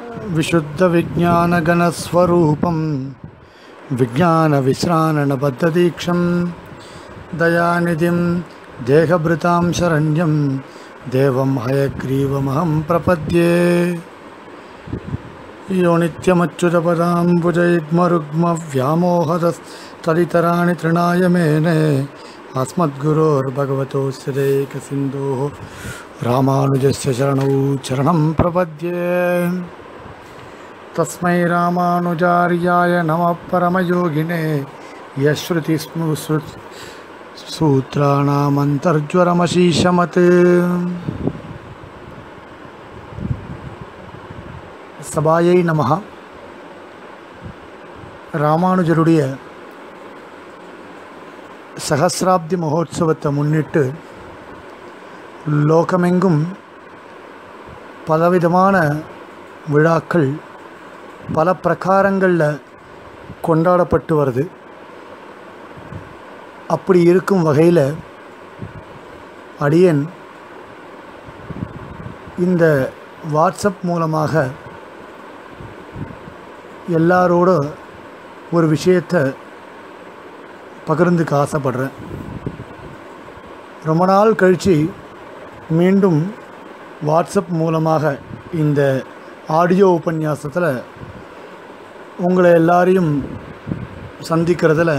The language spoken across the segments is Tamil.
विशुद्धविज्ञानगणस्वरूपं विज्ञानविश्राणबद्धदीक्षं दयानिधिं देहभृतां शरण्यं देवं हयग्रीवमहं प्रपद्ये यो नित्यमच्युतपदाम्बुजयुग्मरुग्मव्यामोहदस्तलितराणि तृणाय मेने अस्मद्गुरोर्भगवतोऽस्य देकसिन्धोः रामानुजस्य चरणौ चरणं प्रपद्ये तस्मै रामानुजार्याय नमः परमयोगिने यश्रुतिस्मृ सूत्राणामन्तर्ज्वरमशीशमत् சபாயை நமஹா ராமானுஜருடைய சகசிராப்தி மகோத்சவத்தை முன்னிட்டு லோகமெங்கும் பலவிதமான விழாக்கள் பல பிரகாரங்களில் கொண்டாடப்பட்டு வருது அப்படி இருக்கும் வகையில் அடியன் இந்த வாட்ஸ்அப் மூலமாக எல்லாரோட ஒரு விஷயத்தை பகிர்ந்துக்க ஆசைப்படுறேன் ரொம்ப நாள் கழித்து மீண்டும் வாட்ஸ்அப் மூலமாக இந்த ஆடியோ உபன்யாசத்தில் உங்களை எல்லாரையும் சந்திக்கிறதுல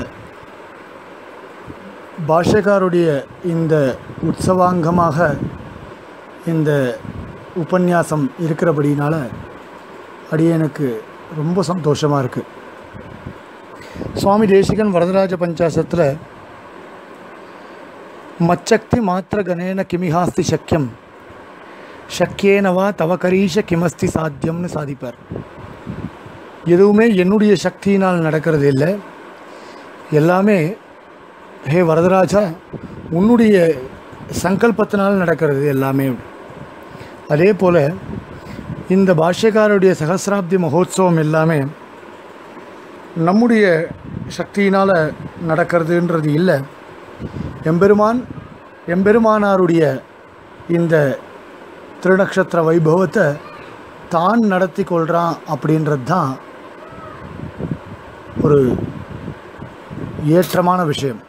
பாஷகாருடைய இந்த உற்சவாங்கமாக இந்த உபன்யாசம் இருக்கிறபடினால அடியனுக்கு ரொம்ப சந்தோஷமாக இருக்குது சுவாமி தேசிகன் வரதராஜ பஞ்சாசத்தில் மச்சக்தி மாத்திர கணேன கிமிஹாஸ்தி சக்கியம் சக்கியேனவா தவகரீஷ கிமஸ்தி சாத்தியம்னு சாதிப்பார் எதுவுமே என்னுடைய சக்தியினால் நடக்கிறது இல்லை எல்லாமே ஹே வரதராஜா உன்னுடைய சங்கல்பத்தினால் நடக்கிறது எல்லாமே அதே போல் இந்த பாஷ்யக்காரருடைய சகசிராப்தி மகோத்சவம் எல்லாமே நம்முடைய சக்தியினால் நடக்கிறதுன்றது இல்லை எம்பெருமான் எம்பெருமானாருடைய இந்த திருநக்ஷத்திர வைபவத்தை தான் நடத்தி கொள்கிறான் அப்படின்றது தான் ஒரு ஏற்றமான விஷயம்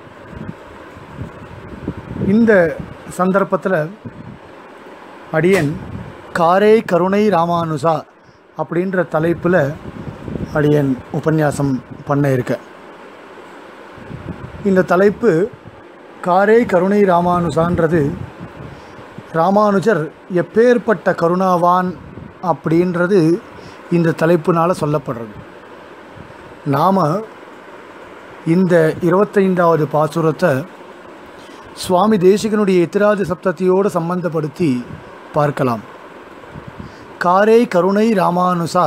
இந்த சந்தர்ப்பத்தில் அடியன் காரே கருணை ராமானுசா அப்படின்ற தலைப்பில் அடியன் உபன்யாசம் பண்ண இருக்க இந்த தலைப்பு காரே கருணை ராமானுசான்றது ராமானுஜர் எப்பேற்பட்ட கருணாவான் அப்படின்றது இந்த தலைப்புனால் சொல்லப்படுறது நாம் இந்த இருபத்தைந்தாவது பாசுரத்தை சுவாமி தேசிகனுடைய எத்திராதி சப்தத்தையோடு சம்பந்தப்படுத்தி பார்க்கலாம் காரே கருணை ராமானுசா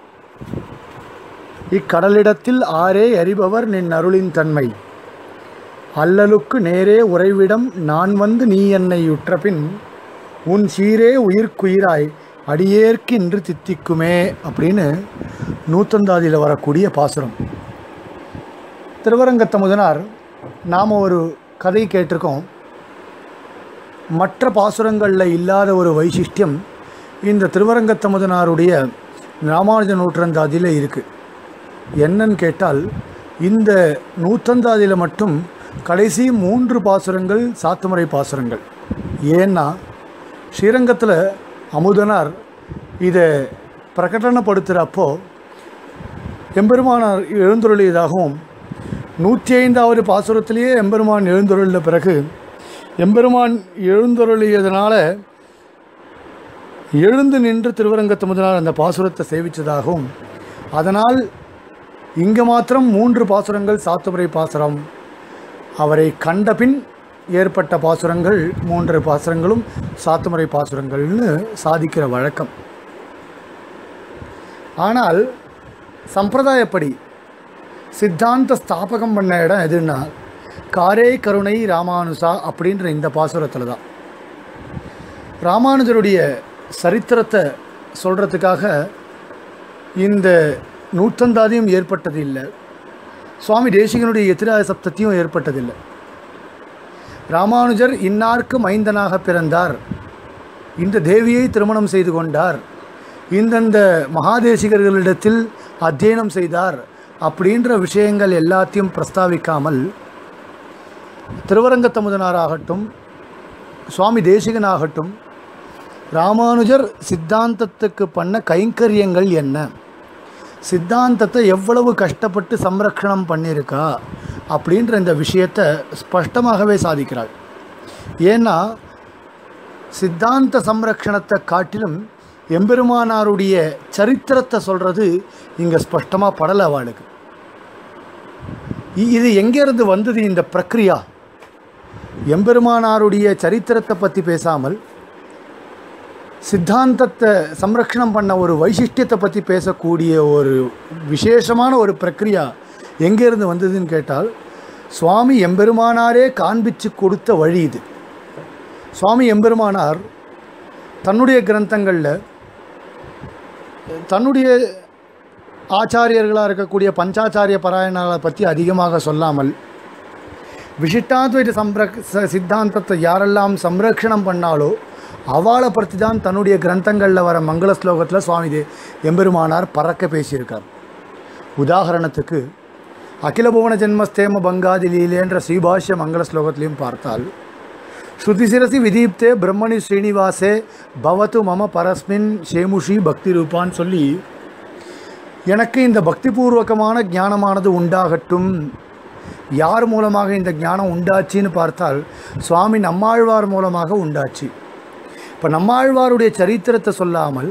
இக்கடலிடத்தில் ஆரே அறிபவர் நின் அருளின் தன்மை அல்லலுக்கு நேரே உறைவிடம் நான் வந்து நீ என்னை உற்றபின் உன் சீரே உயிர்க்குயிராய் அடியேற்கு இன்று தித்திக்குமே அப்படின்னு நூத்தந்தாதியில் வரக்கூடிய பாசுரம் திருவரங்கத்த முதனார் நாம் ஒரு கதை கேட்டிருக்கோம் மற்ற பாசுரங்களில் இல்லாத ஒரு வைசிஷ்டியம் இந்த திருவரங்கத்த முதனாருடைய ராமானுஜ நூற்றந்தாதியில் இருக்குது என்னன்னு கேட்டால் இந்த நூற்றந்தாதியில் மட்டும் கடைசி மூன்று பாசுரங்கள் சாத்துமுறை பாசுரங்கள் ஏன்னா ஸ்ரீரங்கத்தில் அமுதனார் இதை பிரகடனப்படுத்துகிறப்போ எம்பெருமானார் எழுந்துருளியதாகவும் நூற்றி ஐந்தாவது பாசுரத்திலேயே எம்பெருமான் எழுந்துருளின பிறகு எம்பெருமான் எழுந்துருளியதனால எழுந்து நின்று திருவரங்கத்து முதலால் அந்த பாசுரத்தை சேவித்ததாகவும் அதனால் இங்கே மாத்திரம் மூன்று பாசுரங்கள் சாத்துமுறை பாசுரம் அவரை கண்டபின் ஏற்பட்ட பாசுரங்கள் மூன்று பாசுரங்களும் சாத்துமுறை பாசுரங்கள்னு சாதிக்கிற வழக்கம் ஆனால் சம்பிரதாயப்படி சித்தாந்த ஸ்தாபகம் பண்ண இடம் எதுன்னா காரே கருணை ராமானுசா அப்படின்ற இந்த பாசுரத்தில் தான் ராமானுஜருடைய சரித்திரத்தை சொல்கிறதுக்காக இந்த நூற்றந்தாதியும் ஏற்பட்டது இல்லை சுவாமி தேசிகனுடைய எத்திராய சப்தத்தையும் ஏற்பட்டதில்லை ராமானுஜர் இன்னார்க்கு மைந்தனாக பிறந்தார் இந்த தேவியை திருமணம் செய்து கொண்டார் இந்தந்த மகாதேசிகர்களிடத்தில் அத்தியனம் செய்தார் அப்படின்ற விஷயங்கள் எல்லாத்தையும் பிரஸ்தாவிக்காமல் திருவரங்கத்தமுதனாராகட்டும் சுவாமி தேசிகனாகட்டும் ராமானுஜர் சித்தாந்தத்துக்கு பண்ண கைங்கரியங்கள் என்ன சித்தாந்தத்தை எவ்வளவு கஷ்டப்பட்டு சம்ரக்ஷணம் பண்ணியிருக்கா அப்படின்ற இந்த விஷயத்தை ஸ்பஷ்டமாகவே சாதிக்கிறாள் ஏன்னா சித்தாந்த சம்ரக்ஷணத்தை காட்டிலும் எம்பெருமானாருடைய சரித்திரத்தை சொல்கிறது இங்கே ஸ்பஷ்டமாக படலை அவளுக்கு இ- இது எங்கேருந்து வந்தது இந்த பிரக்ரியா எம்பெருமானாருடைய சரித்திரத்தை பற்றி பேசாமல் சித்தாந்தத்தை சம்ரக்ஷணம் பண்ண ஒரு வைசிஷ்டியத்தை பற்றி பேசக்கூடிய ஒரு விசேஷமான ஒரு பிரக்ரியா எங்கேருந்து வந்ததுன்னு கேட்டால் சுவாமி எம்பெருமானாரே காண்பிச்சு கொடுத்த வழி இது சுவாமி எம்பெருமானார் தன்னுடைய கிரந்தங்களில் தன்னுடைய ஆச்சாரியர்களாக இருக்கக்கூடிய பஞ்சாச்சாரிய பாராயணங்களை பற்றி அதிகமாக சொல்லாமல் விசிஷ்டாத்வைத சம்ரக் ச- சித்தாந்தத்தை யாரெல்லாம் சம்ரக்ஷணம் பண்ணாலோ அவளை பற்றி தான் தன்னுடைய கிரந்தங்களில் வர மங்கள ஸ்லோகத்தில் சுவாமி தே- எம்பெருமானார் பறக்க பேசியிருக்கார் உதாரணத்துக்கு அகில புவன ஜென்மஸ்தேம பங்காதி லீலேன்ற ஸ்ரீபாஷ்ய மங்கள ஸ்லோகத்திலையும் பார்த்தால் ஸ்ருதிசிரசி விதீப்தே பிரம்மணி ஸ்ரீனிவாசே பவத்து மம பரஸ்மின் ஷேமுஷி பக்தி ரூபான்னு சொல்லி எனக்கு இந்த பக்திபூர்வகமான ஞானமானது உண்டாகட்டும் யார் மூலமாக இந்த ஞானம் உண்டாச்சின்னு பார்த்தால் சுவாமி நம்மாழ்வார் மூலமாக உண்டாச்சு இப்போ நம்மாழ்வாருடைய சரித்திரத்தை சொல்லாமல்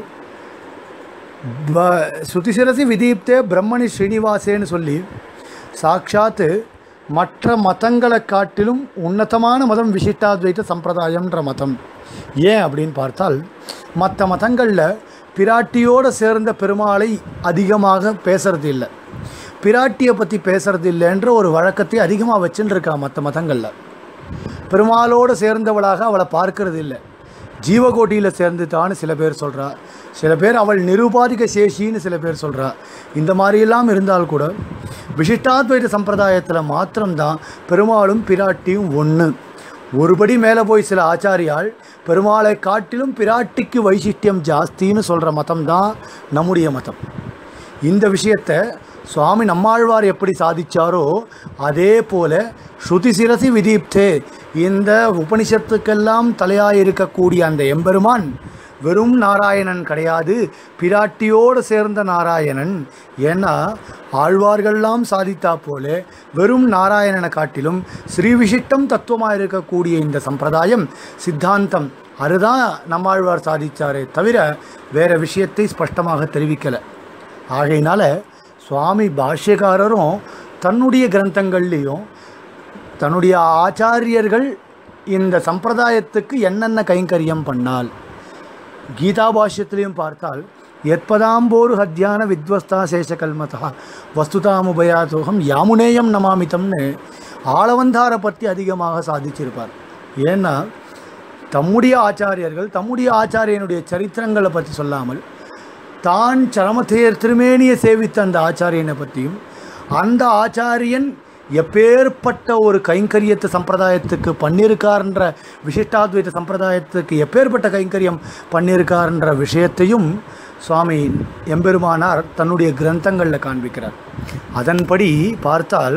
ப- ஸ்ருதிசிரசி விதீப்தே பிரம்மணி ஸ்ரீனிவாசேன்னு சொல்லி சாட்சாத்து மற்ற மதங்களை காட்டிலும் உன்னதமான மதம் விசிஷ்டாத்வைத சம்பிரதாயம்ன்ற மதம் ஏன் அப்படின்னு பார்த்தால் மற்ற மதங்களில் பிராட்டியோடு சேர்ந்த பெருமாளை அதிகமாக பேசுறது இல்லை பிராட்டியை பற்றி பேசுறது இல்லைன்ற ஒரு வழக்கத்தை அதிகமாக வச்சுன்னு இருக்கா மற்ற மதங்களில் பெருமாளோடு சேர்ந்தவளாக அவளை பார்க்கறது இல்லை ஜீவகோட்டியில் சேர்ந்துட்டான்னு சில பேர் சொல்கிறா சில பேர் அவள் நிருபாதிக சேஷின்னு சில பேர் சொல்கிறா இந்த மாதிரியெல்லாம் இருந்தால் கூட விசிஷ்டாத்வைத சம்பிரதாயத்தில் மாத்திரம்தான் பெருமாளும் பிராட்டியும் ஒன்று ஒருபடி மேலே போய் சில ஆச்சாரியால் பெருமாளை காட்டிலும் பிராட்டிக்கு வைசிஷ்டியம் ஜாஸ்தின்னு சொல்கிற மதம் தான் நம்முடைய மதம் இந்த விஷயத்தை சுவாமி நம்மாழ்வார் எப்படி சாதிச்சாரோ அதே போல ஸ்ருதி சிரசி விதீப்தே இந்த உபனிஷத்துக்கெல்லாம் தலையாக இருக்கக்கூடிய அந்த எம்பெருமான் வெறும் நாராயணன் கிடையாது பிராட்டியோடு சேர்ந்த நாராயணன் ஏன்னா ஆழ்வார்கள்லாம் சாதித்தா போல வெறும் நாராயணனை காட்டிலும் ஸ்ரீவிசிஷ்டம் தத்துவமாக இருக்கக்கூடிய இந்த சம்பிரதாயம் சித்தாந்தம் அதுதான் நம்மாழ்வார் சாதிச்சாரே தவிர வேற விஷயத்தை ஸ்பஷ்டமாக தெரிவிக்கலை ஆகையினால சுவாமி பாஷ்யக்காரரும் தன்னுடைய கிரந்தங்கள்லேயும் தன்னுடைய ஆச்சாரியர்கள் இந்த சம்பிரதாயத்துக்கு என்னென்ன கைங்கரியம் பண்ணால் கீதா பாஷ்யத்திலையும் பார்த்தால் எத்பதாம்போரு ஹத்யான வித்வஸ்தா சேஷகல்மதா வஸ்துதாமுபயாதோகம் யாமுனேயம் நமாமிதம்னு ஆளவந்தாரை பற்றி அதிகமாக சாதிச்சிருப்பார் ஏன்னா தம்முடைய ஆச்சாரியர்கள் தம்முடைய ஆச்சாரியனுடைய சரித்திரங்களை பற்றி சொல்லாமல் தான் சரமத்தேர் திருமேனியை சேவித்த அந்த ஆச்சாரியனை பற்றியும் அந்த ஆச்சாரியன் எப்பேற்பட்ட ஒரு கைங்கரியத்தை சம்பிரதாயத்துக்கு பண்ணியிருக்காருன்ற விசிஷ்டாத்வைத சம்பிரதாயத்துக்கு எப்பேற்பட்ட கைங்கரியம் பண்ணியிருக்காருன்ற விஷயத்தையும் சுவாமி எம்பெருமானார் தன்னுடைய கிரந்தங்களில் காண்பிக்கிறார் அதன்படி பார்த்தால்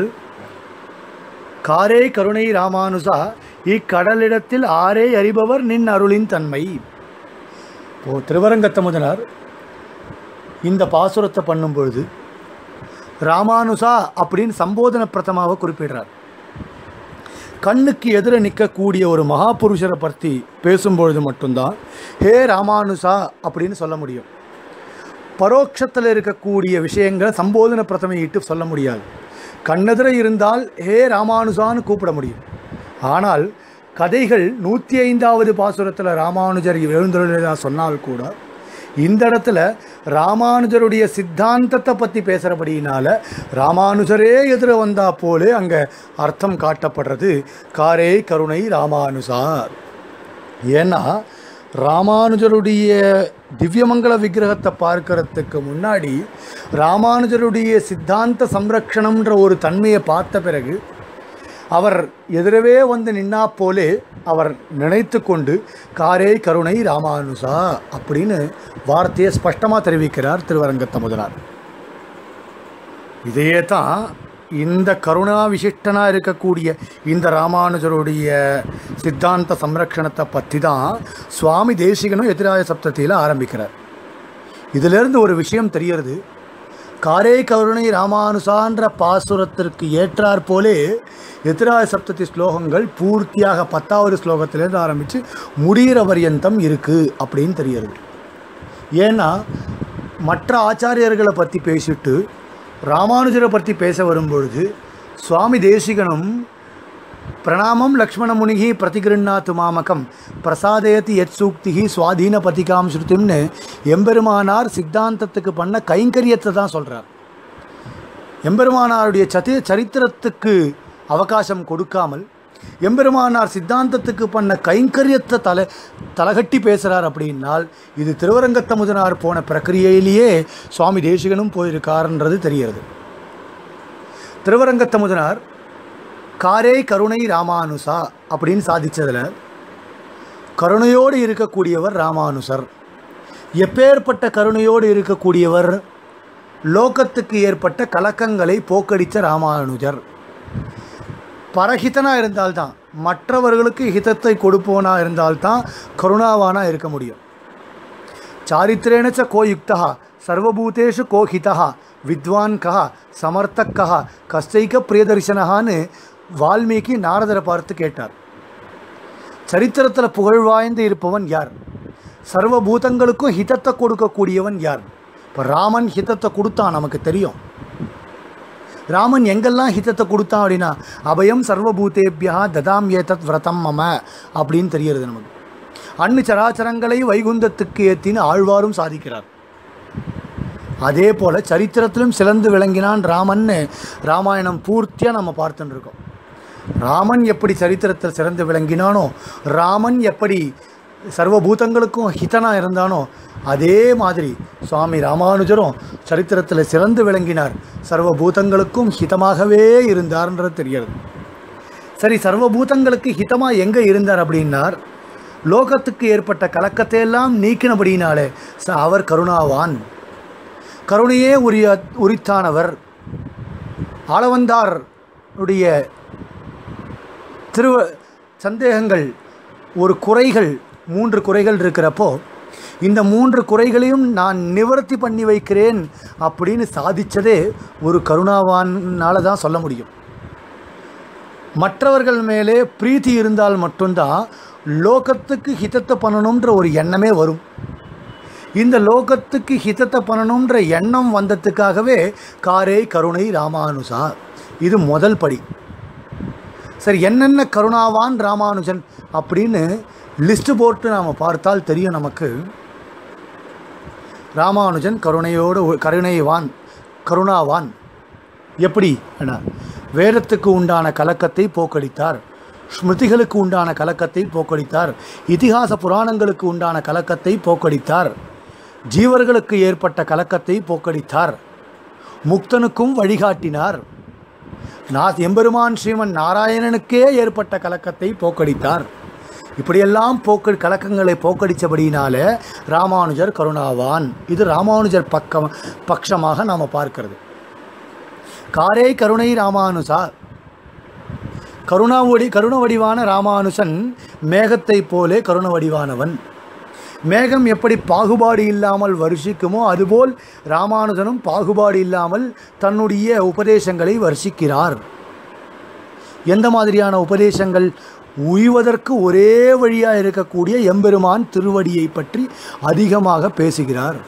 காரே கருணை ராமானுசா இக்கடலிடத்தில் ஆரே அறிபவர் நின் அருளின் தன்மை இப்போ திருவரங்கத்தமுதனார் இந்த பாசுரத்தை பண்ணும் பொழுது ராமானுசா அப்படின்னு சம்போதன பிரதமாவை குறிப்பிடுறார் கண்ணுக்கு எதிர நிற்கக்கூடிய ஒரு மகாபுருஷரை பற்றி பேசும்பொழுது மட்டும்தான் ஹே ராமானுசா அப்படின்னு சொல்ல முடியும் பரோட்சத்தில் இருக்கக்கூடிய விஷயங்களை சம்போதன பிரதமையிட்டு சொல்ல முடியாது கண்ணெதிர இருந்தால் ஹே ராமானுசான்னு கூப்பிட முடியும் ஆனால் கதைகள் நூற்றி ஐந்தாவது பாசுரத்தில் ராமானுஜர் எழுந்துள்ளதா சொன்னால் கூட இந்த இடத்துல ராமானுஜருடைய சித்தாந்தத்தை பற்றி பேசுகிறபடியினால ராமானுஜரே எதிர வந்தா போலே அங்கே அர்த்தம் காட்டப்படுறது காரே கருணை ராமானுசார் ஏன்னா ராமானுஜருடைய திவ்யமங்கல விக்கிரகத்தை பார்க்கறதுக்கு முன்னாடி ராமானுஜருடைய சித்தாந்த சம்ரக்ஷணம்ன்ற ஒரு தன்மையை பார்த்த பிறகு அவர் எதிரவே வந்து நின்னா போலே அவர் நினைத்து கொண்டு காரே கருணை ராமானுசா அப்படின்னு வார்த்தையை ஸ்பஷ்டமாக தெரிவிக்கிறார் திருவரங்கத்தமுதனார் இதையே தான் இந்த கருணா விசிஷ்டனாக இருக்கக்கூடிய இந்த ராமானுஜருடைய சித்தாந்த சம்ரக்ஷணத்தை பற்றி தான் சுவாமி தேசிகனும் எதிராய சப்தத்தியில் ஆரம்பிக்கிறார் இதிலிருந்து ஒரு விஷயம் தெரியறது காரே கருணை ராமானுசான்ற பாசுரத்திற்கு ஏற்றாற் போலே எதிராய சப்தத்தி ஸ்லோகங்கள் பூர்த்தியாக பத்தாவது ஸ்லோகத்திலேருந்து ஆரம்பித்து முடிகிற பரியந்தம் இருக்குது அப்படின்னு தெரியறது ஏன்னா மற்ற ஆச்சாரியர்களை பற்றி பேசிட்டு ராமானுஜரை பற்றி பேச வரும்பொழுது சுவாமி தேசிகனும் பிரணாமம் லக்ஷ்மண முனிகி பிரதிகிருண்ணாத்து மாமகம் பிரசாதயதி யத் சூக்திகி சுவாதீன பதிகாம் ஸ்ருதிம்னு எம்பெருமானார் சித்தாந்தத்துக்கு பண்ண கைங்கரியத்தை தான் சொல்கிறார் எம்பெருமானாருடைய சதி சரித்திரத்துக்கு அவகாசம் கொடுக்காமல் எம்பெருமானார் சித்தாந்தத்துக்கு பண்ண கைங்கரியத்தை தலை தலகட்டி பேசுகிறார் அப்படின்னால் இது திருவரங்கத்தமுதனார் போன பிரக்கிரியையிலேயே சுவாமி தேசிகனும் போயிருக்காருன்றது தெரிகிறது திருவரங்கத்தமுதனார் காரே கருணை ராமானுசா அப்படின்னு சாதிச்சதில் கருணையோடு இருக்கக்கூடியவர் ராமானுசர் எப்பேற்பட்ட கருணையோடு இருக்கக்கூடியவர் லோகத்துக்கு ஏற்பட்ட கலக்கங்களை போக்கடித்த ராமானுஜர் பரஹிதனாக இருந்தால்தான் மற்றவர்களுக்கு ஹிதத்தை கொடுப்பவனாக இருந்தால்தான் கருணாவானாக இருக்க முடியும் சாரித்திரேண ச கோ யுக்தா சர்வபூதேஷு கோ ஹிதா வித்வான் கஹா சமர்த்தக் கஹா கஸ்தைக்க பிரியதர்சனஹான்னு வால்மீகி நாரதரை பார்த்து கேட்டார் சரித்திரத்தில் புகழ்வாய்ந்து இருப்பவன் யார் சர்வபூதங்களுக்கும் ஹிதத்தை கொடுக்கக்கூடியவன் யார் இப்போ ராமன் ஹிதத்தை கொடுத்தான் நமக்கு தெரியும் ராமன் எங்கெல்லாம் ஹிதத்தை கொடுத்தான் அப்படின்னா அபயம் சர்வபூதேபியா ததாம் ஏதத் விரதம் மம அப்படின்னு தெரிகிறது நமக்கு அன்னு சராச்சரங்களை வைகுந்தத்துக்கு ஏத்தின்னு ஆழ்வாரும் சாதிக்கிறார் அதே போல் சரித்திரத்திலும் சிறந்து விளங்கினான் ராமன்னு ராமாயணம் பூர்த்தியாக நம்ம பார்த்துட்டு இருக்கோம் ராமன் எப்படி சரித்திரத்தில் சிறந்து விளங்கினானோ ராமன் எப்படி சர்வபூதங்களுக்கும் ஹிதனாக இருந்தானோ அதே மாதிரி சுவாமி ராமானுஜரும் சரித்திரத்தில் சிறந்து விளங்கினார் சர்வபூதங்களுக்கும் ஹிதமாகவே இருந்தார்ன்றது தெரிகிறது சரி சர்வபூதங்களுக்கு ஹிதமாக எங்கே இருந்தார் அப்படின்னார் லோகத்துக்கு ஏற்பட்ட கலக்கத்தை எல்லாம் நீக்கினபடினாலே ச- அவர் கருணாவான் கருணையே உரிய உரித்தானவர் ஆளவந்தார் உடைய திரு சந்தேகங்கள் ஒரு குறைகள் மூன்று குறைகள் இருக்கிறப்போ இந்த மூன்று குறைகளையும் நான் நிவர்த்தி பண்ணி வைக்கிறேன் அப்படின்னு சாதிச்சதே ஒரு கருணாவானால தான் சொல்ல முடியும் மற்றவர்கள் மேலே பிரீத்தி இருந்தால் மட்டும்தான் லோகத்துக்கு ஹிதத்தை பண்ணணுன்ற ஒரு எண்ணமே வரும் இந்த லோகத்துக்கு ஹிதத்தை பண்ணணுன்ற எண்ணம் வந்ததுக்காகவே காரே கருணை ராமானுசா இது முதல் படி சரி என்னென்ன கருணாவான் ராமானுஜன் அப்படின்னு லிஸ்ட் போட்டு நாம் பார்த்தால் தெரியும் நமக்கு ராமானுஜன் கருணையோடு ஒ- கருணைவான் கருணாவான் எப்படி என வேதத்துக்கு உண்டான கலக்கத்தை போக்கடித்தார் ஸ்மிருதிகளுக்கு உண்டான கலக்கத்தை போக்கடித்தார் இதிகாச புராணங்களுக்கு உண்டான கலக்கத்தை போக்கடித்தார் ஜீவர்களுக்கு ஏற்பட்ட கலக்கத்தை போக்கடித்தார் முக்தனுக்கும் வழிகாட்டினார் நான் எம்பெருமான் ஸ்ரீமன் நாராயணனுக்கே ஏற்பட்ட கலக்கத்தை போக்கடித்தார் இப்படியெல்லாம் போக்க கலக்கங்களை போக்கடித்தபடியினால ராமானுஜர் கருணாவான் இது ராமானுஜர் பக்கம் பட்சமாக நாம் பார்க்கிறது காரே கருணை ராமானுசா கருணாவடி கருண வடிவான ராமானுசன் மேகத்தைப் போலே கருண வடிவானவன் மேகம் எப்படி பாகுபாடு இல்லாமல் வருஷிக்குமோ அதுபோல் ராமானுஜனும் பாகுபாடு இல்லாமல் தன்னுடைய உபதேசங்களை வருஷிக்கிறார் எந்த மாதிரியான உபதேசங்கள் உய்வதற்கு ஒரே வழியாக இருக்கக்கூடிய எம்பெருமான் திருவடியை பற்றி அதிகமாக பேசுகிறார்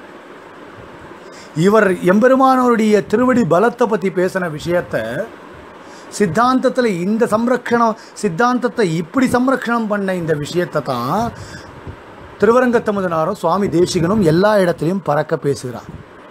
இவர் எம்பெருமானவருடைய திருவடி பலத்தை பற்றி பேசின விஷயத்தை சித்தாந்தத்தில் இந்த சம்ரக்ஷணம் சித்தாந்தத்தை இப்படி சம்ரக்ஷணம் பண்ண இந்த விஷயத்தை தான் திருவரங்கத்தமுதனாரும் சுவாமி தேசிகனும் எல்லா இடத்துலையும் பறக்க பேசுகிறார்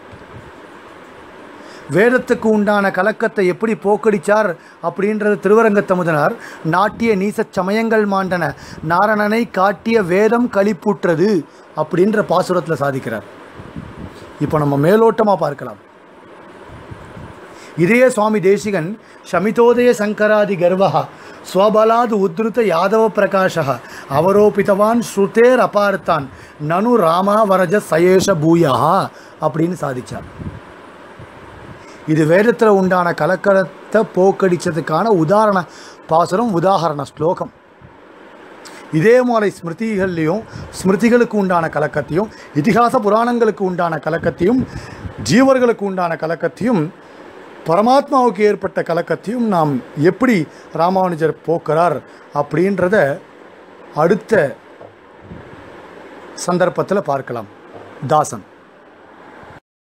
வேதத்துக்கு உண்டான கலக்கத்தை எப்படி போக்கடிச்சார் அப்படின்றது திருவரங்கத்தமுதனார் நாட்டிய நீசச் சமயங்கள் மாண்டன நாரணனை காட்டிய வேதம் களிப்புற்றது அப்படின்ற பாசுரத்தில் சாதிக்கிறார் இப்போ நம்ம மேலோட்டமாக பார்க்கலாம் இதே சுவாமி தேசிகன் ಶಮಿತೋದಯ ಸಂಕರಾದಿ ಗರ್ವ ಸ್ವಬಲಾದ್ ಉದ್ಧೃತ ಯಾದವ ಪ್ರಕಾಶ ಅವರೋಪಿತವಾನ್ ஸ்ருதேர் அபார்த்தான் நனு ராமாவரஜ சயேஷ பூயா அப்படின்னு சாதிச்சார் இது வேதத்தில் உண்டான கலக்கலத்தை போக்கடிச்சதுக்கான உதாரண பாசுரம் உதாகரண ஸ்லோகம் இதே மாதிரி ஸ்மிருதிகள்லையும் ஸ்மிருதிகளுக்கு உண்டான கலக்கத்தையும் இதிகாச புராணங்களுக்கு உண்டான கலக்கத்தையும் ஜீவர்களுக்கு உண்டான கலக்கத்தையும் பரமாத்மாவுக்கு ஏற்பட்ட கலக்கத்தையும் நாம் எப்படி ராமானுஜர் போக்குறார் அப்படின்றத அடுத்த சந்தர்ப்பத்தில் பார்க்கலாம் தாசன்